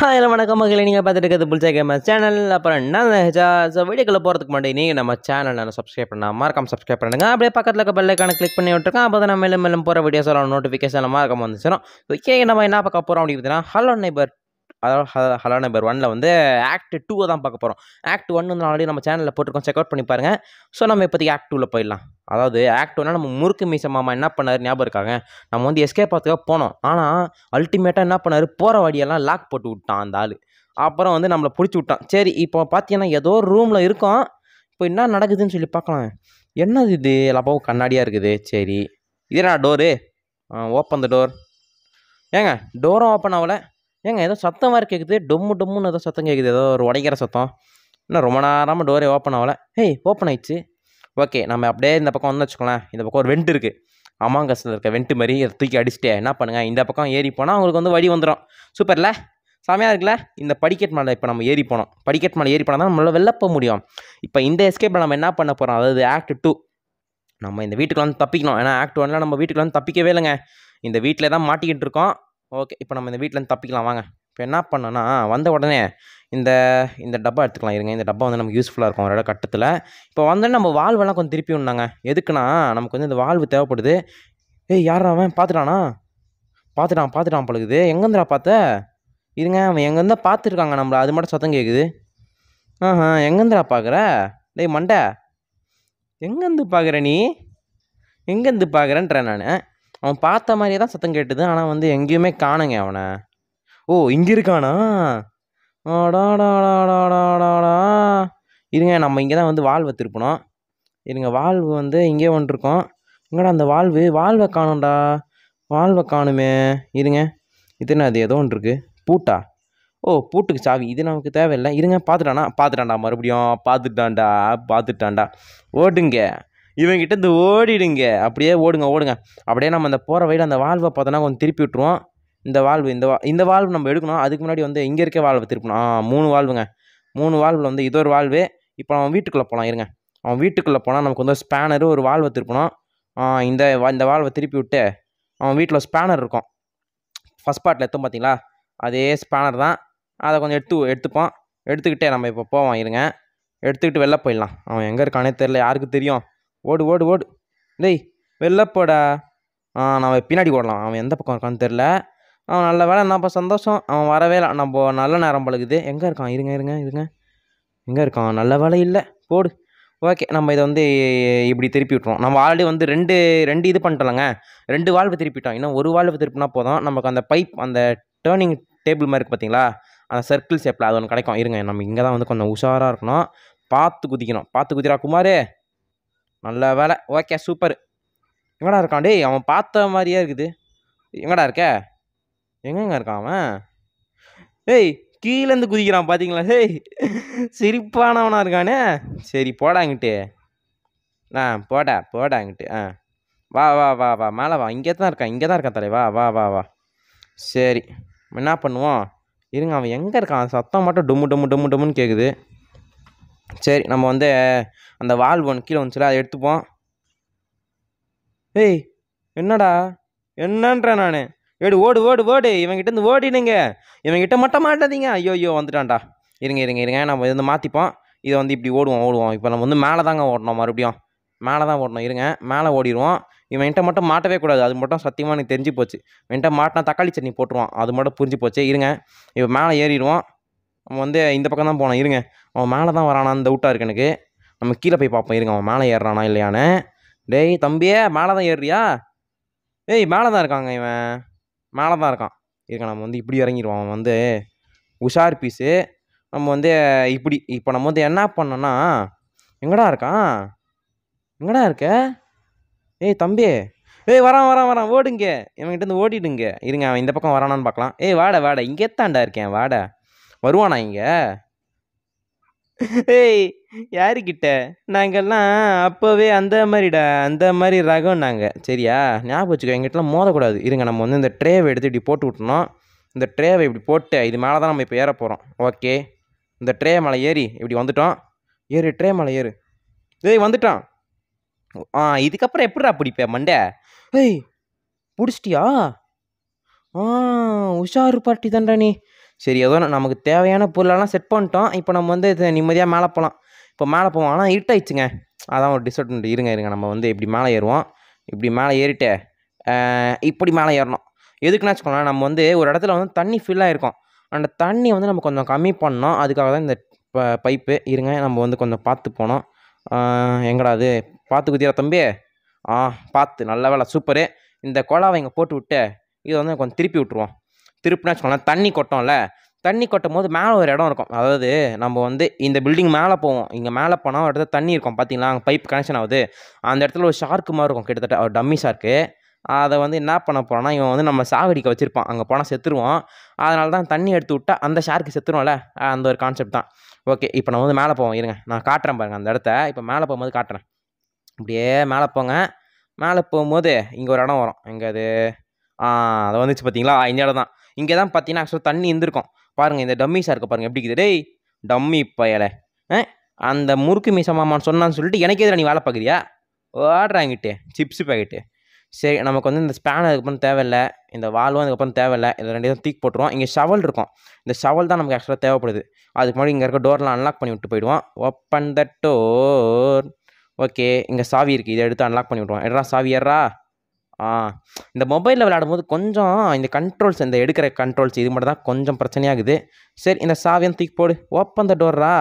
Hi hello வணக்கம் மகளே நீங்கள் பார்த்துட்டு இருக்கிறது புல்சா கேமர் சேனல் அப்புறம் என்ன ஹெஜா ஸோ வீடியோக்குள்ளே போகிறதுக்கு முன்னாடி நீங்கள் நம்ம சேனலை சப்ஸ்கிரைப் பண்ணால் மறக்காம சப்ஸ்கிரைப் பண்ணுங்க அப்படியே பக்கத்தில் இருக்க பெல்லைக்கான கிளிக் பண்ணி விட்டுருக்கேன் அப்போ தான் நம்ம மேலும் மேலும் போகிற வீடியோஸ் எல்லாம் நோட்டிஃபிகேஷன் மறக்காம வந்துச்சிடும் ஓகே நம்ம என்ன பார்க்க போகிறோம் அப்படின்னு பார்த்தீங்கன்னா ஹலோ நைபர் அதாவது ஹ- ஹலோ நைபர் ஒனில் வந்து ஆக்ட் டூவை தான் பார்க்க போகிறோம் ஆக்ட் ஒன் வந்து ஆல்ரெடி நம்ம சேனலில் போட்டிருக்கோம் செக் அவுட் பண்ணி பாருங்கள் ஸோ நம்ம இப்போதைக்கு ஆக்ட் டூவில் போயிடலாம் அதாவது ஆக்ட் ஒன்னா நம்ம முறுக்கு மீச மாமா என்ன பண்ணார் ஞாபகம் இருக்காங்க நம்ம வந்து எஸ்கேப் பார்த்துக்காக போனோம் ஆனால் அல்டிமேட்டாக என்ன பண்ணார் போகிற வழியெல்லாம் லாக் போட்டு விட்டான் அந்த ஆள் அப்புறம் வந்து நம்மளை பிடிச்சி விட்டான் சரி இப்போ பார்த்தீங்கன்னா ஏதோ ஒரு ரூமில் இருக்கோம் இப்போ என்ன நடக்குதுன்னு சொல்லி பார்க்கலாம் என்னது இது எல்லாப்பாவும் கண்ணாடியாக இருக்குது சரி இது என்ன டோரு ஓப்பன் த டோர் ஏங்க டோரும் ஓப்பன் ஆகல ஏங்க ஏதோ சத்தம் வேறு கேட்குது டொம்மு டொம்முன்னு ஏதோ சத்தம் கேட்குது ஏதோ ஒரு உடைக்கிற சத்தம் இன்னும் ரொம்ப நேரமாக டோரே ஓப்பன் ஆகல ஹேய் ஓப்பன் ஆயிடுச்சு ஓகே நம்ம அப்படியே இந்த பக்கம் வந்து வச்சுக்கோங்களேன் இந்த பக்கம் ஒரு வெண்ட் இருக்குது அமாங்கஸில் இருக்க வெண்ட் மாதிரி அதை தூக்கி அடிச்சுட்டு என்ன பண்ணுங்கள் இந்த பக்கம் ஏறி போனால் உங்களுக்கு வந்து வழி வந்துடும் சூப்பர்ல செமையாக இருக்குல்ல இந்த படிக்கட் மேலே இப்போ நம்ம ஏறி போனோம் படிக்கட் மேலே ஏறி போனால் தான் நம்மளால் வெளில போக முடியும் இப்போ இந்த எஸ்கேப்பில் நம்ம என்ன பண்ண போகிறோம் அதாவது ஆக்ட் டூ நம்ம இந்த வீட்டுக்குள்ள வந்து தப்பிக்கணும் ஏன்னா ஆக்ட் ஒன்ல நம்ம வீட்டுக்குள்ள வந்து தப்பிக்கவே இல்லைங்க இந்த வீட்டில் தான் மாட்டிக்கிட்டு இருக்கோம் ஓகே இப்போ நம்ம இந்த வீட்டிலேருந்து தப்பிக்கலாம் வாங்க இப்போ என்ன பண்ணோன்னா வந்த உடனே இந்த இந்த டப்பா எடுத்துக்கலாம் இருங்க இந்த டப்பா வந்து நமக்கு யூஸ்ஃபுல்லாக இருக்கும் ஒரு இடம் கட்டத்தில் இப்போ வந்தோடனே நம்ம வாழ்வெல்லாம் கொஞ்சம் திருப்பி விடனாங்க எதுக்குன்னா நமக்கு வந்து இந்த வாழ்வு தேவைப்படுது ஏய் யாரா அவன் பார்த்துட்டானா பார்த்துட்டான் பார்த்துட்டான் பழகுது எங்கேருந்துடா பார்த்த இருங்க அவன் எங்கேருந்தா பார்த்துருக்காங்க நம்மள அது மட்டும் சத்தம் கேட்குது ஆஹா எங்கேருந்துடா பார்க்குற டேய் மண்டை எங்கேருந்து பார்க்குற நீ எங்கேருந்து பார்க்குறேன்றேன் நான் அவன் பார்த்த மாதிரியே தான் சத்தம் கேட்டுது ஆனால் வந்து எங்கேயுமே காணுங்க அவனை ஓ இங்கே இருக்கானா அடாடாடாடாடாடா இருங்க நம்ம இங்கே தான் வந்து வாழ்வை திருப்பணும் இருங்க வாழ்வு வந்து இங்கே ஒன்று இருக்கோம் எங்கடா அந்த வாழ்வு வாழ்வை காணும்டா வாழ்வை காணுமே இருங்க இது என்ன அது ஏதோ ஒன்று இருக்குது பூட்டா ஓ பூட்டுக்கு சாவி இது நமக்கு தேவையில்லை இருங்க பார்த்துட்டானா பார்த்துட்டான்டா மறுபடியும் பார்த்துட்டான்டா பார்த்துட்டான்டா ஓடுங்க இவங்கிட்ட இருந்து ஓடிடுங்க அப்படியே ஓடுங்க ஓடுங்க அப்படியே நம்ம அந்த போகிற வழியில் அந்த வாழ்வை பார்த்தோன்னா கொஞ்சம் திருப்பி விட்ருவோம் இந்த வாழ்வு இந்த வா இந்த வாழ்வு நம்ம எடுக்கணும் அதுக்கு முன்னாடி வந்து இங்கே இருக்க வாழ்வை திருப்பணும் ஆ மூணு வாழ்வுங்க மூணு வாழ்வில் வந்து இது ஒரு வாழ்வு இப்போ அவன் வீட்டுக்குள்ளே போகலாம் இருங்க அவன் வீட்டுக்குள்ளே போனால் நமக்கு வந்து ஸ்பேனரு ஒரு வாழ்வை திருப்பணும் ஆ, இந்த வா- இந்த வாழ்வை திருப்பி விட்டு அவன் வீட்டில் ஸ்பேனர் இருக்கும் ஃபஸ்ட் பார்ட்டில் எடுத்தோம் பார்த்தீங்களா அதே ஸ்பேனர் தான் அதை கொஞ்சம் எடுத்து எடுத்துப்போம் எடுத்துக்கிட்டே நம்ம இப்போ போவோம் இருங்க எடுத்துக்கிட்டு வெளில போயிடலாம் அவன் எங்கே இருக்கானே தெரில யாருக்கு தெரியும் ஓடு ஓடு ஓடு டேய் வெளில போடா ஆ நம்ம பின்னாடி ஓடலாம் அவன் எந்த பக்கம் இருக்கான்னு தெரில அவன் நல்ல வேலை நம்ம சந்தோஷம் அவன் வரவே இல்லை நம்ம நல்ல நேரம் பழகுது எங்கே இருக்கான் இருங்க இருங்க இருங்க எங்கே இருக்கான் நல்ல வேலை இல்லை போடு ஓகே நம்ம இதை வந்து இப்படி திருப்பி விட்ருவோம் நம்ம ஆல்ரெடி வந்து ரெண்டு ரெண்டு இது பண்ணிட்டோம்லங்க ரெண்டு வால்வு திருப்பிட்டோம் இன்னும் ஒரு வால்வு திருப்பினா போதும் நமக்கு அந்த பைப் அந்த டேர்னிங் டேபிள் மாதிரி இருக்கு பார்த்தீங்களா அந்த சர்க்கிள் ஷேப்பில் அது ஒன்று கிடைக்கும் இருங்க நம்ம இங்கே தான் வந்து கொஞ்சம் உஷாராக இருக்கணும் பார்த்து குதிக்கணும் பார்த்து குதிரா குமார் நல்ல வேலை ஓகே சூப்பர் எங்கடா இருக்கான் டேய் அவன் பார்த்த மாதிரியே இருக்குது எங்கடா இருக்க எங்கெங்க இருக்கான் அவன் ஏய் கீழேருந்து குதிக்கிறான் பார்த்தீங்களா டேய் சிரிப்பானவனா இருக்கானே சரி போடாங்கிட்டு ஆ போடா போடாங்கிட்டு ஆ வா வா வா வா மேலே வா இங்கே தான் இருக்கான் இங்கே தான் இருக்கான் தலை வா வா வா வா சரி என்ன பண்ணுவோம் இருங்க அவன் எங்கே இருக்கான் சத்தம் மட்டும் டும்மு டும்மு டும்மு டும்முன்னு கேட்குது சரி நம்ம வந்து அந்த வால்வு ஒன்று கீழே வந்துச்சுல அதை எடுத்துப்போம் ஏய் என்னடா என்னன்ற நான் ஏடு ஓடு ஓடு ஓடு இவன்கிட்ட இருந்து ஓடிடுங்க இவன்கிட்ட மட்டும் மாட்டாதீங்க ஐயோ ஐயோ வந்துட்டான்டா இருங்க இருங்க இருங்க நம்ம இதை வந்து மாற்றிப்போம் இதை வந்து இப்படி ஓடுவோம் ஓடுவோம் இப்போ நம்ம வந்து மேலே தாங்க ஓடணும் மறுபடியும் மேலே தான் ஓடணும் இருங்க மேலே ஓடிடுவோம் இவன்கிட்ட மட்டும் மாட்டவே கூடாது அது மட்டும் சத்தியமாக எனக்கு தெரிஞ்சு போச்சு இவன்கிட்ட மாட்டினா தக்காளி சட்னி போட்டுருவான் அது மட்டும் புரிஞ்சு போச்சு இருங்க இப்போ மேலே ஏறிடுவோம் நம்ம வந்து இந்த பக்கம் தான் போனோம் இருங்க அவன் மேலே தான் வரானான்னு டவுட்டாக இருக்கு எனக்கு நம்ம கீழே போய் பார்ப்போம் இருங்க அவன் மேலே ஏறுறானா இல்லையான்னு டேய் தம்பியே மேலே தான் ஏறுறியா ஏய் மேலே தான் இருக்காங்க இவன் மேலே தான் இருக்கான் இருக்க நம்ம வந்து இப்படி இறங்கிடுவோம் அவன் வந்து உஷார் பீஸு நம்ம வந்து இப்படி இப்போ நம்ம வந்து என்ன பண்ணோன்னா எங்கடா இருக்கான் எங்கடா இருக்க ஏய் தம்பி ஏய் வரான் வரான் வரான் ஓடுங்க இவன்கிட்ட இருந்து ஓடிடுங்க இருங்க அவன் இந்த பக்கம் வரானான்னு பார்க்கலாம் ஏய் வாடா வாடா இங்கே தாண்டா இருக்கேன் வாடா வருவானா இங்கே ஏய் யாருக்கிட்ட நாங்கெல்லாம் அப்போவே அந்த மாதிரிடா அந்த மாதிரி ரகம் நாங்கள் சரியா ஞாபகம் வச்சுக்கோ எங்கிட்டலாம் மோதக்கூடாது இருங்க நம்ம வந்து இந்த ட்ரேவை எடுத்து இப்படி போட்டு விட்டணும் இந்த ட்ரேவை இப்படி போட்டு இது மேலே தான் நம்ம இப்போ ஏற போகிறோம் ஓகே இந்த ட்ரே மேலே ஏறி இப்படி வந்துட்டோம் ஏறு ட்ரே மேலே ஏறு ஏய் வந்துட்டான் ஆ இதுக்கப்புறம் எப்படிடா பிடிப்ப மண்டை ஏய் பிடிச்சிட்டியா ஆ உஷாரு பாட்டி தான்டா நீ சரி ஏதோ நமக்கு தேவையான பொருளெல்லாம் செட் பண்ணிட்டோம் இப்போ நம்ம வந்து இது நிம்மதியாக மேலே போகலாம் இப்போ மேலே போவோம் ஆனால் இருட்டாயிடுச்சுங்க அதான் ஒரு டிஸ்அட்வான்டேஜ் இருங்க இருங்க நம்ம வந்து இப்படி மேலே ஏறுவோம் இப்படி மேலே ஏறிட்டு ஆஹ், இப்படி மேலே ஏறணும் எதுக்குன்னு வச்சுக்கோங்களேன் நம்ம வந்து ஒரு இடத்துல வந்து தண்ணி ஃபில் ஆகிருக்கும் அந்த தண்ணி வந்து நம்ம கொஞ்சம் கம்மி பண்ணோம் அதுக்காக தான் இந்த ப பைப்பு இருங்க நம்ம வந்து கொஞ்சம் பார்த்து போனோம் ஆஹ், எங்கடா அது பார்த்து குத்தியா தம்பி ஆ பார்த்து நல்ல வேலை சூப்பரு இந்த குழாவை இங்கே போட்டு விட்டு இதை வந்து கொஞ்சம் திருப்பி விட்ருவோம் திருப்பினா வச்சுக்கோங்களேன் தண்ணி கொட்டோம்ல தண்ணி கொட்டும் போது மேலே ஒரு இடம் இருக்கும் அதாவது நம்ம வந்து இந்த பில்டிங் மேலே போவோம் இங்கே மேலே போனால் ஒரு இடத்துல தண்ணி இருக்கும் பார்த்தீங்களா அங்கே பைப் கனெக்ஷன் ஆகுது அந்த இடத்துல ஒரு ஷார்க்கு மாதிரி இருக்கும் கிட்டத்தட்ட ஒரு டம்மி ஷார்க்கு அதை வந்து என்ன பண்ண போகிறோன்னா இவன் வந்து நம்ம சாகடிக்க வச்சுருப்பான் அங்கே போனால் செத்துருவோம் அதனால தான் தண்ணி எடுத்து விட்டா அந்த ஷார்க்கு செத்துருவோம்ல அந்த ஒரு கான்செப்ட் தான் ஓகே இப்போ நம்ம வந்து மேலே போவோம் இருங்க நான் காட்டுறேன் பாருங்க அந்த இடத்த இப்போ மேலே போகும்போது காட்டுறேன் அப்படியே மேலே போங்க மேலே போகும்போது இங்கே ஒரு இடம் வரும் எங்கே அது ஆ அது வந்துச்சு பார்த்தீங்களா இந்த இடம் தான் இங்கே தான் பார்த்தீங்கன்னா ஆக்சுவலாக தண்ணி இருந்திருக்கும் பாருங்கள் இந்த டம்மி சார்க்கு பாருங்கள் எப்படி இருக்குது டேய் டம்மி பயலே ஆ அந்த முறுக்கு மீச மாமான்னு சொன்னான்னு சொல்லிட்டு எனக்கு எதிராக நீ வேலை பார்க்குறியா ஓடுறாங்கிட்டு சிப்ஸ் பாக்கெட்டு சரி நமக்கு வந்து இந்த ஸ்பேன் அதுக்கப்புறம் தேவையில்லை இந்த வால்வும் அதுக்கப்புறம் தேவையில்லை இதை ரெண்டையும் தூக்கி போட்டுருவோம் இங்கே ஷவல் இருக்கும் இந்த ஷவல் தான் நமக்கு ஆக்சுவலாக தேவைப்படுது அதுக்கு முன்னாடி இங்கே இருக்க டோர்லாம் அன்லாக் பண்ணி விட்டு போயிடுவோம் ஓப்பன் த டோர் ஓகே இங்கே சாவி இருக்குது இதை எடுத்து அன்லாக் பண்ணி விட்ருவோம் எட்ரா சாவி ஏறா ஆ இந்த மொபைலில் விளையாடும்போது கொஞ்சம் இந்த கண்ட்ரோல்ஸ் இந்த எடுக்கிற கண்ட்ரோல்ஸ் இது மட்டும் தான் கொஞ்சம் பிரச்சனையாகுது சரி இந்த சாவியம் தூக்கி போடு ஓப்பன் த டோர்ரா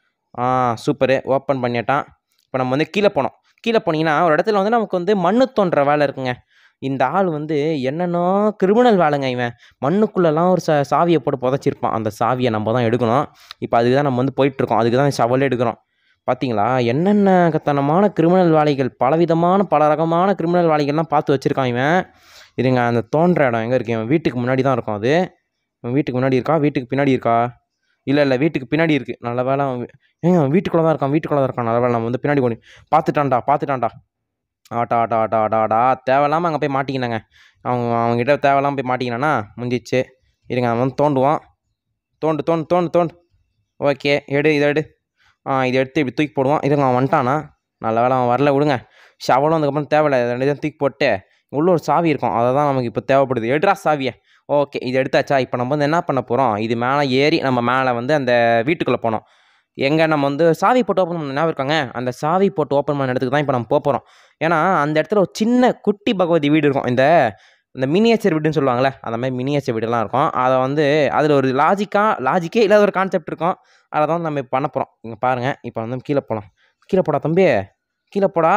ஆ சூப்பரு ஓப்பன் பண்ணிட்டான் இப்போ நம்ம வந்து கீழே போனோம் கீழே போனீங்கன்னா ஒரு இடத்துல வந்து நமக்கு வந்து மண்ணு தோன்ற வேலை இருக்குங்க இந்த ஆள் வந்து என்னென்னோ கிரிமினல் வேலைங்க இவன் மண்ணுக்குள்ளெல்லாம் ஒரு ச சாவியை போட்டு புதைச்சிருப்பான் அந்த சாவியை நம்ம தான் எடுக்கணும் இப்போ அதுக்கு தான் நம்ம வந்து போயிட்டுருக்கோம் அதுக்கு தான் ஷவல் எடுக்கிறோம் பார்த்தீங்களா என்னென்ன கத்தனமான கிரிமினல் வேலைகள் பலவிதமான பல ரகமான கிரிமினல் வேலைகள்லாம் பார்த்து வச்சுருக்கான் இவன் இருங்க அந்த தோன்ற இடம் எங்கே இருக்கு இவன் வீட்டுக்கு முன்னாடி தான் இருக்கும் அது இவன் வீட்டுக்கு முன்னாடி இருக்கா வீட்டுக்கு பின்னாடி இருக்கா இல்லை இல்லை வீட்டுக்கு பின்னாடி இருக்குது நல்ல வேலை அவன் வீ- ஏங்க அவன் வீட்டுக்குள்ளே தான் இருக்கான் வீட்டுக்குள்ளே தான் இருக்கான் நல்ல வேலை நம்ம வந்து பின்னாடி கொண்டு பார்த்துட்டான்டா பார்த்துட்டான்டா ஆட்டா ஆட்டா ஆட்டா ஆட்டா ஆட்டா தேவையில்லாமல் அங்கே போய் மாட்டிக்கினாங்க அவங்க அவங்ககிட்ட தேவையில்லாமல் போய் மாட்டிக்கினானா முடிஞ்சிச்சு இருங்க நம்ம வந்து தோண்டுவோம் தோண்டு தோண்டு தோண்டு தோண்டு ஓகே எடு இதை எடு ஆ இதை எடுத்து இப்படி தூக்கி போடுவோம் இதுங்க அவன் வந்துட்டானா நல்ல வேலை அவன் வரல விடுங்க ஷவலும் அதுக்கப்புறம் தேவையில்ல இதை ரெண்டு தூக்கி போட்டு உள்ள ஒரு சாவி இருக்கும் அதை தான் நமக்கு இப்போ தேவைப்படுது எடுறா சாவியை ஓகே இது எடுத்தாச்சா இப்போ நம்ம வந்து என்ன பண்ண போகிறோம் இது மேலே ஏறி நம்ம மேலே வந்து அந்த வீட்டுக்குள்ளே போனோம் எங்கே நம்ம வந்து சாவி போட்டு ஓப்பன் பண்ண ஞாபகம் இருக்காங்க அந்த சாவி போட்டு ஓப்பன் பண்ண இடத்துக்கு தான் இப்போ நம்ம போக போகிறோம் ஏன்னா அந்த இடத்துல ஒரு சின்ன குட்டி பகவதி வீடு இருக்கும் இந்த இந்த மினியேச்சர் வீடுன்னு சொல்லுவாங்கள்ல அந்த மாதிரி மினியேச்சர் வீடெல்லாம் இருக்கும் அதை வந்து அதில் ஒரு லாஜிக்காக லாஜிக்கே இல்லாத ஒரு கான்செப்ட் இருக்கும் அதை தான் நம்ம இப்போ பண்ண போகிறோம் இங்கே பாருங்கள் இப்போ வந்து கீழே போகலாம் கீழே போடா தம்பி கீழே போடா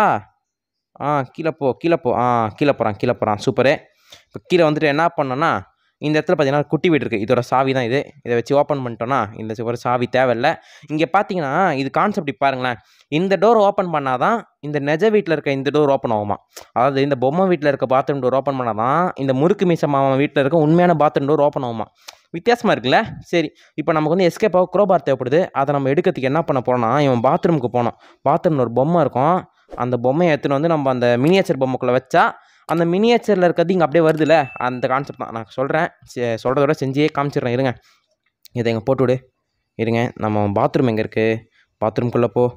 ஆ கீழே போ கீழே போ ஆ கீழே போகிறான் கீழே போகிறான் சூப்பரு இப்போ கீழே வந்துட்டு என்ன பண்ணோன்னா இந்த இடத்துல பார்த்தீங்கன்னா ஒரு குட்டி வீடு இருக்குது இதோட சாவி தான் இது இதை வச்சு ஓப்பன் பண்ணிட்டோன்னா இந்த ஒரு சாவி தேவையில்லை இங்கே பார்த்தீங்கன்னா இது கான்செப்ட் இப்போ பாருங்களேன் இந்த டோர் ஓப்பன் பண்ணால் தான் இந்த நெஜ வீட்டில் இருக்க இந்த டோர் ஓப்பன் ஆகுமா அதாவது இந்த பொம்மை வீட்டில் இருக்க பாத்ரூம் டோர் ஓப்பன் பண்ணால் தான் இந்த முறுக்கு மீச மாமன் வீட்டில் இருக்க உண்மையான பாத்ரூம் டோர் ஓப்பன் ஆகுமா வித்தியாசமாக இருக்குல்ல சரி இப்போ நமக்கு வந்து எஸ்கேப் ஆக க்ரோபார் தேவைப்படுது அதை நம்ம எடுக்கிறதுக்கு என்ன பண்ண போகிறோம்னா இவன் பாத்ரூமுக்கு போனோம் பாத்ரூமில் ஒரு பொம்மை இருக்கும் அந்த பொம்மையை எடுத்துன்னு வந்து நம்ம அந்த மினியேச்சர் பொம்மைக்குள்ளே வச்சா அந்த மினியேச்சரில் இருக்கிறது இங்கே அப்படியே வருதுல்ல அந்த கான்செப்ட் தான் நான் சொல்கிறேன் சொல்கிறத விட செஞ்சே காமிச்சிடுறேன் இருங்க இதை இங்கே போட்டு விடு இருங்க நம்ம பாத்ரூம் எங்கே இருக்குது பாத்ரூம்குள்ளே போ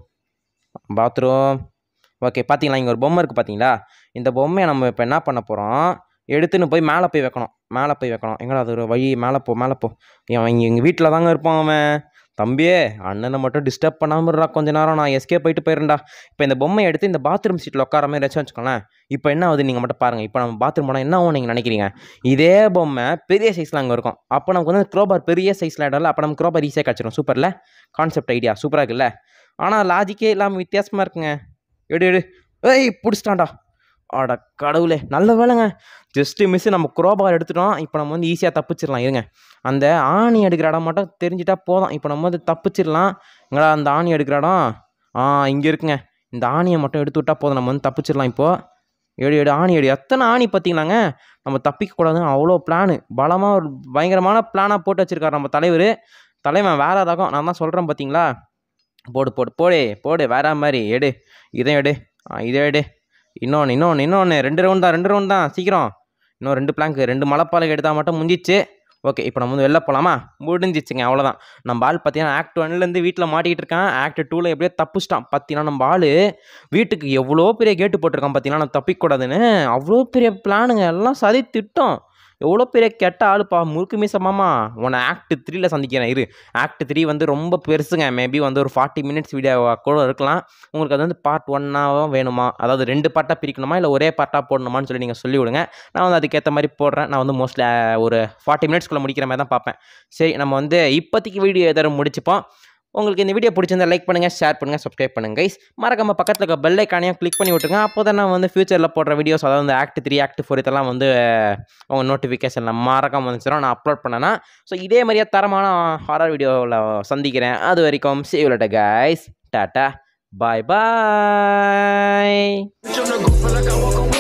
பாத்ரூம் ஓகே பார்த்தீங்களா இங்கே ஒரு பொம்மை இருக்குது பார்த்தீங்களா இந்த பொம்மையை நம்ம இப்போ என்ன பண்ண போகிறோம் எடுத்துன்னு போய் மேலே போய் வைக்கணும் மேலே போய் வைக்கணும் எங்கடா அது ஒரு வழி மேலே போ மேலே போ அவன் இங்கே எங்கள் வீட்டில் தாங்க இருப்பான் அவன் தம்பியே அண்ணனை மட்டும் டிஸ்டர்ப் பண்ணாமல் இருடா கொஞ்ச நேரம் நான் எஸ்கே போயிட்டு போயிடுறேன்டா இப்போ இந்த பொம்மையை எடுத்து இந்த பாத்ரூம் சீட்டில் உட்கார மாதிரி வச்சு வச்சுக்கோங்களேன் இப்போ என்ன ஆகுது நீங்கள் மட்டும் பாருங்கள் இப்போ நம்ம பாத்ரூம் போனால் என்ன ஆகும் நீங்கள் நினைக்கிறீங்க இதே பொம்மை பெரிய சைஸில் அங்கே இருக்கும் அப்போ நமக்கு வந்து க்ரோபார் பெரிய சைஸில் இடம்ல அப்போ நம்ம க்ரோபார் ஈஸியாக கிடச்சிடும் சூப்பரில் கான்செப்ட் ஐடியா சூப்பராக இருக்குல்ல ஆனால் லாஜிக்கே இல்லாமல் வித்தியாசமாக இருக்குங்க எடு எடு ஏய் பிடிச்சிட்டான்டா அட கடவுளே நல்ல வேலைங்க ஜஸ்ட்டு மிஸ்ஸு நம்ம குரோபார் எடுத்துட்டோம் இப்போ நம்ம வந்து ஈஸியாக தப்பிச்சிடலாம் இருங்க அந்த ஆணி எடுக்கிற இடம் மட்டும் தெரிஞ்சிட்டா போதும் இப்போ நம்ம வந்து தப்பிச்சிடலாம் எங்கடா அந்த ஆணி எடுக்கிற இடம் ஆ இங்கே இருக்குங்க இந்த ஆணியை மட்டும் எடுத்து விட்டா போதும் நம்ம வந்து தப்பிச்சிடலாம் இப்போது எடு எடு ஆணி எடு எத்தனை ஆணி பார்த்தீங்களாங்க நம்ம தப்பிக்கக்கூடாதுன்னு அவ்வளோ பிளானு பலமாக ஒரு பயங்கரமான பிளானாக போட்டு வச்சுருக்காரு நம்ம தலைவர் தலைவன் வேற ரகம் நான் தான் சொல்கிறேன் பார்த்தீங்களா போடு போடு போடு போடு வேற மாதிரி எடு இதை எடு ஆ இதை எடு இன்னொன்று இன்னொன்று இன்னொன்று ரெண்டு ரவுண்ட் தான் ரெண்டு ரவுண்ட் தான் சீக்கிரம் இன்னும் ரெண்டு பிளாங்க்கு ரெண்டு மலைப்பாலை எடுத்தால் மட்டும் முடிஞ்சிச்சு ஓகே இப்போ நம்ம வந்து வெளில போகலாமா முடிஞ்சிச்சுங்க அவ்வளோதான் நம்ம ஆள் பார்த்தீங்கன்னா ஆக்ட் ஒன்லேருந்து வீட்டில் மாட்டிக்கிட்டு இருக்கான் ஆக்ட் டூவில் எப்படியோ தப்பிச்சிட்டான் பார்த்தீங்கன்னா நம்ம ஆள் வீட்டுக்கு எவ்வளோ பெரிய கேட்டு போட்டிருக்கான் பார்த்தீங்கன்னா நம்ம தப்பிக்கக்கூடாதுன்னு அவ்வளோ பெரிய பிளானுங்க எல்லாம் சதி திட்டம் எவ்வளோ பெரிய கெட்ட ஆளுப்பா முறுக்கு மீசமாமா உன்னை ஆக்ட் த்ரீல சந்திக்கிறேன் இரு ஆக்ட் த்ரீ வந்து ரொம்ப பெருசுங்க மேபி வந்து ஒரு ஃபார்ட்டி மினிட்ஸ் வீடியோவாக கூட இருக்கலாம் உங்களுக்கு அது வந்து பார்ட் ஒன்னாகவும் வேணுமா அதாவது ரெண்டு பார்ட்டாக பிரிக்கணுமா இல்லை ஒரே பார்ட்டாக போடணுமான்னு சொல்லி நீங்கள் சொல்லி விடுங்க நான் வந்து அதுக்கேற்ற மாதிரி போடுறேன் நான் வந்து மோஸ்ட்லி ஒரு ஃபார்ட்டி மினிட்ஸ்க்குள்ளே முடிக்கிற மாதிரி தான் பார்ப்பேன் சரி நம்ம வந்து இப்போதைக்கு வீடியோ எதாவது முடிச்சுப்போம் உங்களுக்கு இந்த வீடியோ பிடிச்சிருந்தா லைக் பண்ணுங்கள் ஷேர் பண்ணுங்கள் சப்ஸ்கிரைப் பண்ணுங்க கைஸ் மறக்காம பக்கத்தில் இருக்க பெல் ஐக்கானையும் கிளிக் பண்ணி விட்டுருங்க அப்போ தான் நான் வந்து ஃபியூச்சரில் போடுற வீடியோஸ் அதாவது வந்து ஆக்ட் த்ரீ ஆக்ட் ஃபோர் இதெல்லாம் வந்து உங்கள் நோட்டிஃபிகேஷனில் மறக்காம வந்துச்சிடும் நான் அப்லோட் பண்ணேன்னா ஸோ இதே மாதிரியே தரமான ஹாரர் வீடியோவில் சந்திக்கிறேன் அது வரைக்கும் சேவ்லட்ட guys tata bye bye Jump the goof like I walk away.